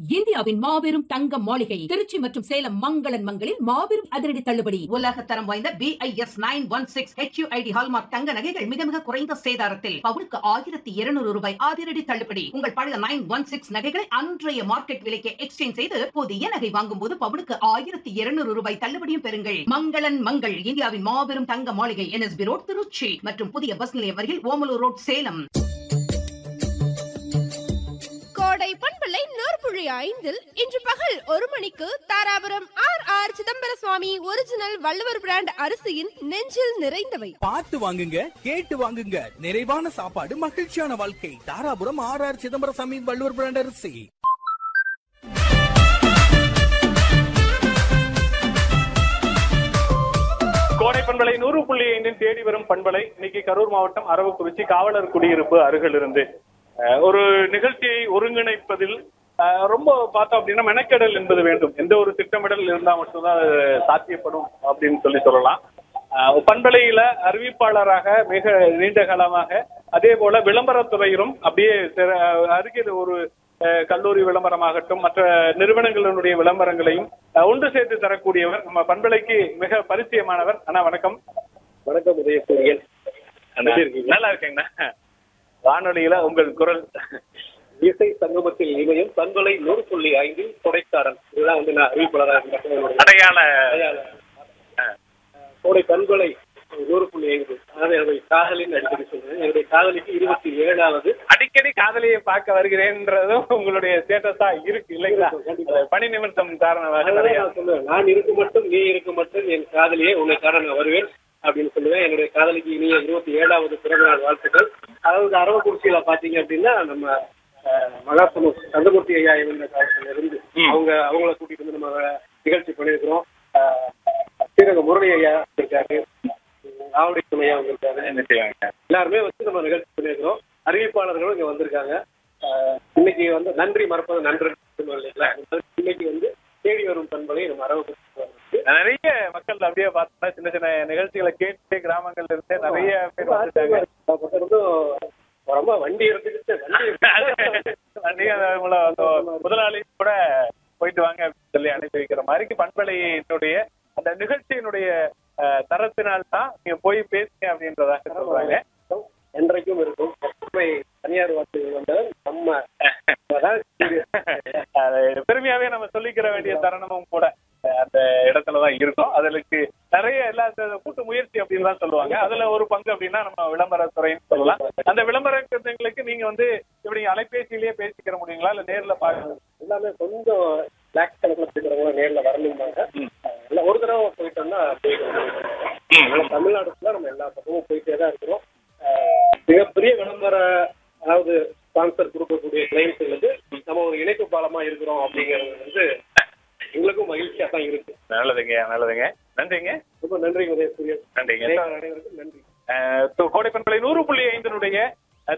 இந்தியாவின் மாபெரும் தங்க மாளிகை திருச்சி மற்றும் சேலம் மங்களன் மங்களில் மாபெரும் அதிரடி தள்ளுபடி உலக தரம் வாய்ந்த BIS nine one six HUID hallmark தங்க நகைகள் மிக மிக குறைந்த சேதாரத்தில் பவுனுக்கு ஆயிரத்தி இருநூறு ரூபாய் அதிரடி தள்ளுபடி உங்கள் பழைய நைன் ஒன் சிக்ஸ் நகைகளை அன்றைய மார்க்கெட் விலைக்கு எக்ஸ்சேஞ்ச் செய்து புதிய நகை வாங்கும் போது பவுனுக்கு ஆயிரத்தி இருநூறு ரூபாய் தள்ளுபடியும் பெறுங்கள் மங்களன் மங்கள் இந்தியாவின் மாபெரும் தங்க மாளிகை என்எஸ்பி ரோட் திருச்சி மற்றும் புதிய பஸ் நிலையம் அருகில் ஓமலூர் ரோட் சேலம் கோடை பண்பலை நூற்புழி ஐந்தில் இன்று பகல் ஒரு மணிக்கு Dharapuram R R Chidambara Swami original Valluvar brand அரிசியின் நெஞ்சில் நிறைந்தவை பார்த்து வாங்குங்க கேட்டு வாங்குங்க நிறைவான சாப்பாடு மகிழ்ச்சியான வாழ்க்கை Dharapuram R R Chidambaraswamy Valluvar brand அரிசி கோடை பண்பலை நூறு புள்ளி ஐந்தின் தேடி வரும் பண்பலை இன்னைக்கு கரூர் மாவட்டம் அரவக்குறிச்சி காவலர் குடியிருப்பு அருகிலிருந்து அஹ், ஒரு நிகழ்ச்சியை ஒருங்கிணைப்பதில் அஹ், ரொம்ப பார்த்தோம் அப்படின்னா மெனக்கெடல் என்பது வேண்டும் எந்த ஒரு திட்டமிடல் இருந்தால் மட்டும்தான் அது சாத்தியப்படும் அப்படின்னு சொல்லி சொல்லலாம் அஹ், பண்பலையில அறிவிப்பாளராக மிக நீண்ட காலமாக அதே போல விளம்பரத்துறையிலும் அப்படியே சிற- அருகில் ஒரு அஹ், கல்லூரி விளம்பரமாகட்டும் மற்ற நிறுவனங்களினுடைய விளம்பரங்களையும் அஹ், ஒன்று சேர்த்து தரக்கூடியவர் நம்ம பண்பலைக்கு மிக பரிச்சயமானவர் அண்ணா வணக்கம் வணக்கம் உதயசூரியன் அண்ணா, நல்லா இருக்கேங்கண்ணா வானொலியில உங்கள் குரல் இசை சங்கமத்தில் இணையும் பண்பலை நூறு புள்ளி ஐந்தில் கொடைக்காரன் இதுதான் வந்து நான் அறிவிப்பாளராக இருந்த அடையாள கோடை பண்பலை நூறு புள்ளி ஐந்து அதாவது என்னுடைய காதலின் அடிக்கடி சொல்றேன் என்னுடைய காதலிக்கு இருபத்தி ஏழாவது அடிக்கடி காதலியை பார்க்க வருகிறேன்றதும் உங்களுடைய ஸ்டேட்டஸா இருக்கு இல்லைங்களா அது பணி நிமித்தம் காரணமாக அதனால நிறைய நான் சொல்லுவேன் நான் இருக்கும் மட்டும் நீ இருக்கும் மட்டும் என் காதலியே உன்னை காண நான் வருவேன் அப்படின்னு சொல்லுவேன் என்னுடைய காதலிக்கு இனிய இருபத்தி ஏழாவது பிறந்த நாள் வாழ்த்துக்கள் அதாவது அரவக்குறிச்சியில பாத்தீங்க அப்படின்னா நம்ம அஹ், மகாசமு சந்தமூர்த்தி ஐயா இருந்த காலத்துல இருந்து ம். அவங்க அவங்கள கூட்டிட்டு வந்து நம்ம நிகழ்ச்சி பண்ணியிருக்கிறோம் அஹ், ஸ்ரீரங்க முரளி ஐயா இருக்காரு ஆவடி ஐயா வந்திருக்காரு நிச்சயமாங்க. எல்லாருமே வந்து நம்ம நிகழ்ச்சி பண்ணியிருக்கிறோம் அறிவிப்பாளர்களும் இங்க வந்திருக்காங்க அஹ், இன்னைக்கு வந்து நன்றி மறப்பது நன்றி இல்லைங்களா இன்னைக்கு வந்து தேடி வரும் பண்பலை நம்ம அரவக்குறிச்சி வந்து நிறைய மக்கள் அப்படியே பார்த்தோம்னா சின்ன சின்ன நிகழ்ச்சிகளை கேட்டு கிராமங்கள்ல இருந்து நிறைய பேர் வந்துட்டாங்க ரொம்ப வண்டி எடுத்துக்கிட்டு வண்டி வண்டி அது மூலம் அந்த முதலாளி கூட போயிட்டு வாங்க அப்படின்னு சொல்லி அனுப்பி வைக்கிற மாதிரி பண்பலையினுடைய அந்த நிகழ்ச்சியினுடைய அஹ், தரத்தினால் தான் நீங்க போய் பேசுங்க அப்படின்றதாக சொல்றாங்க என்றைக்கும் இருக்கும் எப்பவுமே தனியார் வார்த்தைகள் வந்தவர் நம்ம அதான் அது பெருமையாவே நம்ம சொல்லிக்கிற வேண்டிய தருணமும் கூட அஹ், அந்த இடத்துலதான் இருக்கும் அதுக்கு நிறைய எல்லா இந்த கூட்டு முயற்சி அப்படின்னு தான் சொல்லுவாங்க அதுல ஒரு பங்கு அப்படின்னா நம்ம விளம்பரத்துறைன்னு சொல்லலாம் அந்த விளம்பரங்களுக்கு நீங்க வந்து இப்படி அலைபேசியிலேயே பேசிக்கிற முடியுங்களா இல்ல நேர்ல பாக்க எல்லாமே கொஞ்சம் லேக்ஸ் கணக்கில் போய்க்கிறவங்க நேர்ல வரணும்னாங்க இல்ல ஒரு தடவை போயிட்டோம்னா போயிட்டு வந்துருவோம். தமிழ்நாடு ஃபுல்லா நம்ம எல்லா பக்கமும் போயிட்டே தான் இருக்கிறோம் அஹ், மிகப்பெரிய விளம்பர அதாவது ஸ்பான்சர் கொடுக்கக்கூடிய கிளைண்ட்ஸுகளுக்கு நம்ம ஒரு இணைப்பு பாலமா இருக்கிறோம் அப்படிங்கிறது வந்து எங்களுக்கும் மகிழ்ச்சியா தான் இருக்கு நல்லதுங்க நல்லதுங்க நன்றிங்க ரொம்ப நன்றி உதயசூரியன் நன்றிங்க எல்லா அனைவருக்கும் நன்றி அஹ், கோடைப்பண்பலை நூறு புள்ளி ஐந்தினுடைய